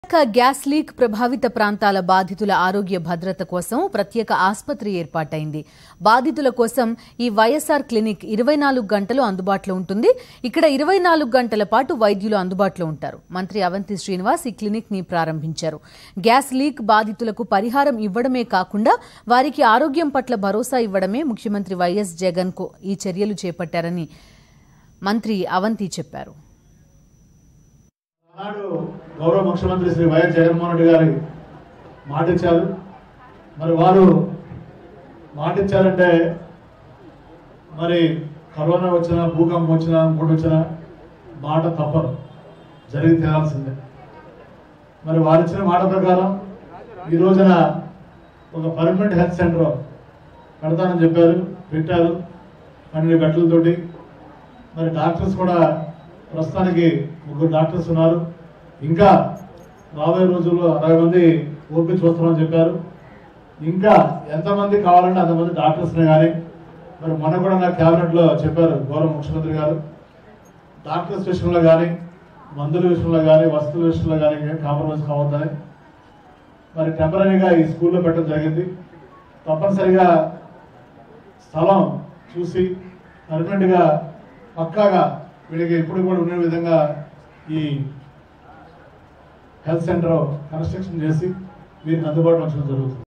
Visakha gas leak ప్రభావిత ప్రాంతాల బాధితుల ఆరోగ్య భద్రత కోసం ప్రత్యేక ఆసుపత్రి ఏర్పాటైంది బాధితుల కోసం ఈ వైఎస్ఆర్ క్లినిక్ ఇరవై నాలుగు గంటలు అందుబాటులో ఉంటుంది ఇక్కడ ఇరవై నాలుగు గంటల పాటు వైద్యులు అందుబాటులో ఉంటారు మంత్రి అవంతి శ్రీనివాస్ ఈ క్లినిక్ ని ప్రారంభించారు గ్యాస్ లీక్ బాధితులకు పరిహారం ఇవ్వడమే కాకుండా వారికి ఆరోగ్యం పట్ల భరోసా ఇవ్వడమే ముఖ్యమంత్రి వైఎస్ జగన్ కు ఈ చర్యలు చేపట్టారని మంత్రి అవంతి చెప్పారు ఆనాడు గౌరవ ముఖ్యమంత్రి శ్రీ వైఎస్ జగన్మోహన్ రెడ్డి గారి మాట ఇచ్చారు మరి వారు మాట ఇచ్చారంటే మరి కరోనా వచ్చినా భూకంపం వచ్చినా ఇంకోటి వచ్చినా మాట తప్పదు జరిగి తీరాల్సిందే మరి వారు ఇచ్చిన మాట ప్రకారం ఈ రోజున ఒక పర్మనెంట్ హెల్త్ సెంటర్ పెడతానని చెప్పారు పెట్టారు పన్నెండు గంటలతోటి మరి డాక్టర్స్ కూడా ప్రస్తుతానికి ముగ్గురు డాక్టర్స్ ఉన్నారు ఇంకా రాబోయే రోజుల్లో అరవై మంది ఓపీ చూస్తామని చెప్పారు ఇంకా ఎంతమంది కావాలంటే అంతమంది డాక్టర్స్ని కానీ మరి మొన్న కూడా నా క్యాబినెట్లో చెప్పారు గౌరవ ముఖ్యమంత్రి గారు డాక్టర్స్ విషయంలో కానీ మందుల విషయంలో కానీ వస్తువుల విషయంలో కానీ కాంప్రమైజ్ కావద్దని మరి టెంపరీగా ఈ స్కూల్లో పెట్టడం జరిగింది తప్పనిసరిగా స్థలం చూసి పర్మనెంట్గా పక్కాగా వీళ్ళకి ఎప్పుడు కూడా ఉండే విధంగా ఈ హెల్త్ సెంటర్ కన్స్ట్రక్షన్ చేసి వీరికి అందుబాటులో ఉంచడం జరుగుతుంది